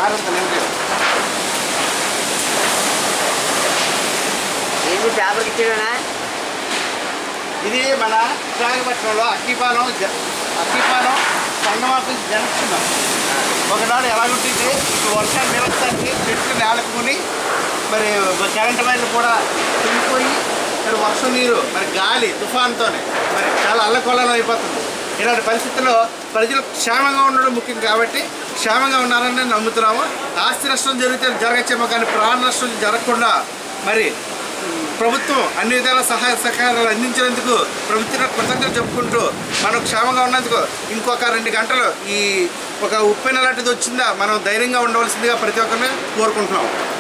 ఆరుందలు ఏంటి ఏంటి పేపర్కి ఇచ్చాడనా ఇది మన విశాఖపట్నంలో అక్కిపాలెం జ- అక్కిపాలెం సంగమాపి జంక్షన్ ఒకనాడు ఎలాగుంటుంది ఇప్పుడు వర్షాలు నిలవడానికి చెట్లు నేలకుని మరి కరెంట్ వైర్లు కూడా తుంగిపోయి మరి వర్షం నీరు మరి గాలి తుఫాన్తోనే మరి చాలా అల్లకొల్లం అయిపోతుంది ఇలాంటి పరిస్థితుల్లో ప్రజలు క్షేమంగా ఉండడం ముఖ్యం కాబట్టి క్షేమంగా ఉన్నారని నేను నమ్ముతున్నాము ఆస్తి నష్టం జరిగితే జరగచ్చేమో కానీ ప్రాణ నష్టం జరగకుండా మరి ప్రభుత్వం అన్ని విధాల సహాయ సహకారాలు అందించినందుకు ప్రభుత్వం కృతజ్ఞత చెప్పుకుంటూ మనం క్షేమంగా ఉన్నందుకు ఇంకొక రెండు గంటలు ఈ ఒక ఉప్పెన లాంటిది వచ్చిందా మనం ధైర్యంగా ఉండవలసిందిగా ప్రతి ఒక్కరిని కోరుకుంటున్నాం